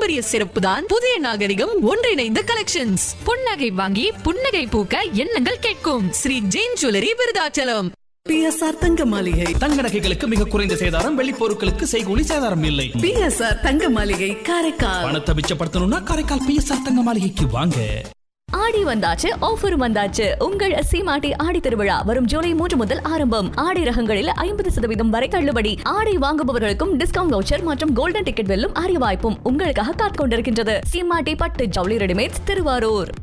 பாரம்பரிய சிறப்பு தான் புதிய நாகரிகம் ஒன்றிணைந்த கலெக்ஷன்ஸ் புன்னகை வாங்கி புன்னகை பூக்க எண்ணங்கள் கேட்கும் ஸ்ரீ ஜெயின் ஜுவல்லரி விருதாச்சலம் பிஎஸ்ஆர் தங்க மாளிகை தங்க நகைகளுக்கு மிக குறைந்த சேதாரம் வெள்ளி பொருட்களுக்கு செய்கூலி சேதாரம் இல்லை பிஎஸ்ஆர் தங்க மாளிகை காரைக்கால் பணத்தை மிச்சப்படுத்தணும்னா காரைக்கால் பிஎஸ்ஆர் தங்க மாளிகைக்கு வாங்க ஆடி வந்தாச்சு ஆஃபர் வந்தாச்சு உங்கள் சீமாட்டி ஆடி திருவிழா வரும் ஜூலை மூன்று முதல் ஆரம்பம் ஆடை ரகங்களில் ஐம்பது சதவீதம் வரை தள்ளுபடி ஆடை வாங்குபவர்களுக்கும் டிஸ்கவுண்ட் வவுச்சர் மற்றும் கோல்டன் டிக்கெட் வெல்லும் அரிய வாய்ப்பும் உங்களுக்காக காத்துக் கொண்டிருக்கின்றது சீமாட்டி பட்டு ஜவுளி ரெடிமேட்ஸ் திருவாரூர்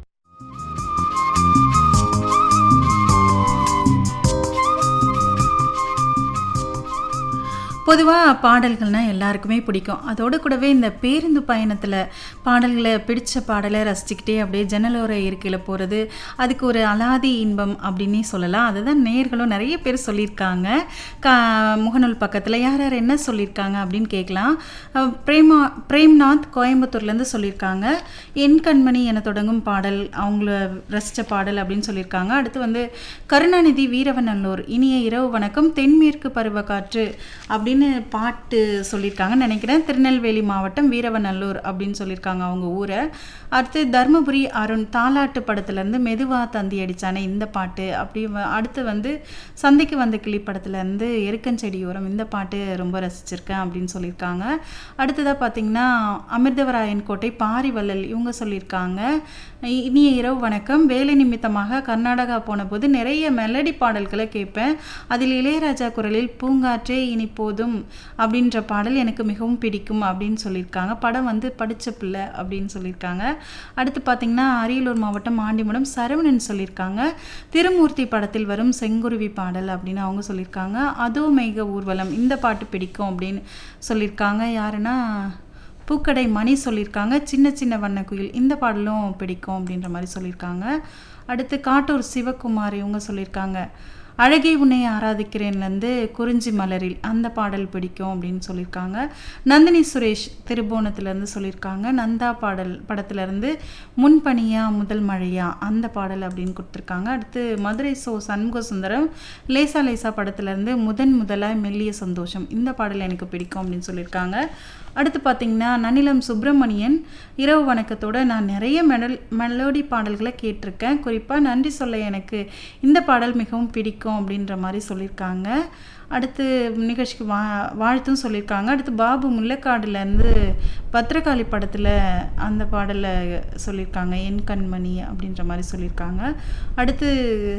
பொதுவாக பாடல்கள்னால் எல்லாருக்குமே பிடிக்கும் அதோடு கூடவே இந்த பேருந்து பயணத்தில் பாடல்களை பிடிச்ச பாடலை ரசிச்சுக்கிட்டே அப்படியே ஜன்னலோர இருக்கையில் போகிறது அதுக்கு ஒரு அலாதி இன்பம் அப்படின்னே சொல்லலாம் அதுதான் நேர்களும் நிறைய பேர் சொல்லியிருக்காங்க கா முகநூல் பக்கத்தில் யார் யார் என்ன சொல்லியிருக்காங்க அப்படின்னு கேட்கலாம் அஹ் பிரேமா பிரேம்நாத் கோயம்புத்தூர்லேருந்து சொல்லியிருக்காங்க என் கண்மணி என தொடங்கும் பாடல் அவங்கள ரசித்த பாடல் அப்படின்னு சொல்லியிருக்காங்க அடுத்து வந்து கருணாநிதி வீரவநல்லூர் இனிய இரவு வணக்கம் தென்மேற்கு பருவக்காற்று அப்படின்னு பாட்டு சொல்லியிருக்காங்கன்னு நினைக்கிறேன் திருநெல்வேலி மாவட்டம் வீரவநல்லூர் அப்படின்னு சொல்லியிருக்காங்க அவங்க ஊரை அடுத்து தருமபுரி அருண் தாலாட்டு படத்துலேருந்து மெதுவா தந்தி அடிச்சானே இந்த பாட்டு அப்படி வ- அடுத்து வந்து சந்தைக்கு வந்த கிளி படத்துலேருந்து எருக்கஞ்செடியோரம் இந்த பாட்டு ரொம்ப ரசிச்சிருக்கேன் அப்படின்னு சொல்லியிருக்காங்க அடுத்ததாக பார்த்தீங்கன்னா அமிர்தவராயன் கோட்டை பாரிவள்ளல் இவங்க சொல்லியிருக்காங்க இ- இனிய இரவு வணக்கம் வேலை நிமித்தமாக கர்நாடகா போன போது நிறைய மெலடி பாடல்களை கேட்பேன் அதில் இளையராஜா குரலில் பூங்காற்றே இனி போதும் அப்படின்ற பாடல் எனக்கு மிகவும் பிடிக்கும் அப்படின்னு சொல்லியிருக்காங்க படம் வந்து படிச்ச பிள்ளை அப்படின்னு சொல்லியிருக்காங்க அடுத்து பார்த்தீங்கன்னா அரியலூர் மாவட்டம் ஆண்டிமடம் சரவணன் சொல்லியிருக்காங்க திருமூர்த்தி படத்தில் வரும் செங்குருவி பாடல் அப்படின்னு அவங்க சொல்லியிருக்காங்க அதோ மேக ஊர்வலம் இந்த பாட்டு பிடிக்கும் அப்படின்னு சொல்லியிருக்காங்க யாருன்னா பூக்கடை மணி சொல்லியிருக்காங்க சின்ன சின்ன வண்ணக்குயில் இந்த பாடலும் பிடிக்கும் அப்படின்ற மாதிரி சொல்லியிருக்காங்க அடுத்து காட்டூர் சிவகுமார் இவங்க சொல்லியிருக்காங்க அழகை உன்னை ஆராதிக்கிறேன்லேருந்து குறிஞ்சி மலரில் அந்த பாடல் பிடிக்கும் அப்படின்னு சொல்லியிருக்காங்க நந்தினி சுரேஷ் திருபுவனத்துலேருந்து சொல்லியிருக்காங்க நந்தா பாடல் படத்துலேருந்து முன்பனியா முதல் மழையா அந்த பாடல் அப்படின்னு கொடுத்துருக்காங்க அடுத்து மதுரை சோ சண்முக சுந்தரம் லேசா லேசா படத்துலேருந்து முதன் முதலாய் மெல்லிய சந்தோஷம் இந்த பாடல் எனக்கு பிடிக்கும் அப்படின்னு சொல்லியிருக்காங்க அடுத்து பார்த்தீங்கன்னா நனிலம் சுப்பிரமணியன் இரவு வணக்கத்தோட நான் நிறைய மெடல் மெலோடி பாடல்களை கேட்டிருக்கேன் குறிப்பாக நன்றி சொல்ல எனக்கு இந்த பாடல் மிகவும் பிடிக்கும் அப்படின்ற மாதிரி சொல்லியிருக்காங்க அடுத்து நிகழ்ச்சிக்கு வா வாழ்த்தும் சொல்லியிருக்காங்க அடுத்து பாபு முல்லைக்காடுலேருந்து பத்திரகாளி படத்தில் அந்த பாடலை சொல்லியிருக்காங்க என் கண்மணி அப்படின்ற மாதிரி சொல்லியிருக்காங்க அடுத்து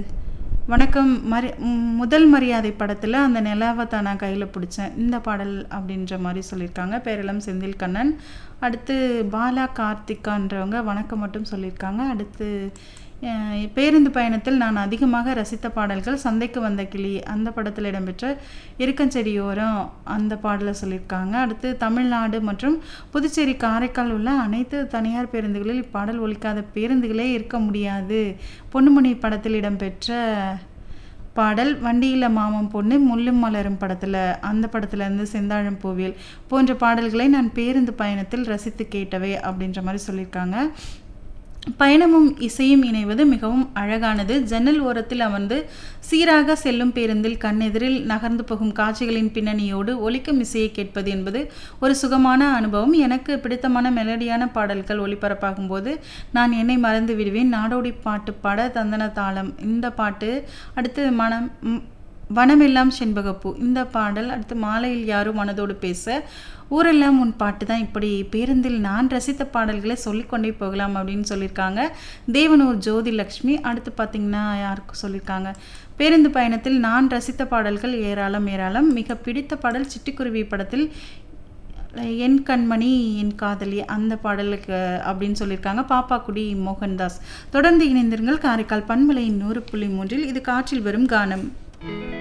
வணக்கம் மரி ம், முதல் மரியாதை படத்தில் அந்த நிலாவை தான் நான் கையில் பிடிச்சேன் இந்த பாடல் அப்படின்ற மாதிரி சொல்லியிருக்காங்க பேரளம் செந்தில் கண்ணன் அடுத்து பாலா கார்த்திகான்றவங்க வணக்கம் மட்டும் சொல்லியிருக்காங்க அடுத்து அஹ், பேருந்து பயணத்தில் நான் அதிகமாக ரசித்த பாடல்கள் சந்தைக்கு வந்த கிளி அந்த படத்தில் இடம்பெற்ற இருக்கஞ்செடியோரம் அந்த பாடலை சொல்லியிருக்காங்க அடுத்து தமிழ்நாடு மற்றும் புதுச்சேரி காரைக்கால் உள்ள அனைத்து தனியார் பேருந்துகளில் இப்பாடல் ஒலிக்காத பேருந்துகளே இருக்க முடியாது பொன்னுமணி படத்தில் இடம்பெற்ற பாடல் வண்டியில் மாமன் பொண்ணு முள்ளும் மலரும் படத்தில் அந்த படத்துல இருந்து செந்தாழம் பூவியல் போன்ற பாடல்களை நான் பேருந்து பயணத்தில் ரசித்து கேட்டவை அப்படின்ற மாதிரி சொல்லியிருக்காங்க பயணமும் இசையும் இணைவது மிகவும் அழகானது ஜன்னல் ஓரத்தில் அமர்ந்து சீராக செல்லும் பேருந்தில் கண்ணெதிரில் நகர்ந்து போகும் காட்சிகளின் பின்னணியோடு ஒலிக்கும் இசையை கேட்பது என்பது ஒரு சுகமான அனுபவம் எனக்கு பிடித்தமான மெலடியான பாடல்கள் ஒளிபரப்பாகும் போது நான் என்னை மறந்து விடுவேன் நாடோடி பாட்டு பாட தந்தன தாளம் இந்த பாட்டு அடுத்து மனம் ம், வனமெல்லாம் செண்பகப்பூ இந்த பாடல் அடுத்து மாலையில் யாரும் மனதோடு பேச ஊரெல்லாம் உன் பாட்டு தான் இப்படி பேருந்தில் நான் ரசித்த பாடல்களை சொல்லிக்கொண்டே போகலாம் அப்படின்னு சொல்லியிருக்காங்க தேவனூர் ஜோதி லக்ஷ்மி அடுத்து பார்த்தீங்கன்னா யாருக்கு சொல்லியிருக்காங்க பேருந்து பயணத்தில் நான் ரசித்த பாடல்கள் ஏராளம் ஏராளம் மிக பிடித்த பாடல் சிட்டுக்குருவி படத்தில் என் கண்மணி என் காதலி அந்த பாடலுக்கு அப்படின்னு சொல்லியிருக்காங்க பாப்பாக்குடி மோகன்தாஸ் தொடர்ந்து இணைந்திருங்கள் காரைக்கால் பண்பலையின் நூறு புள்ளி மூன்றில் இது காற்றில் வரும் கானம்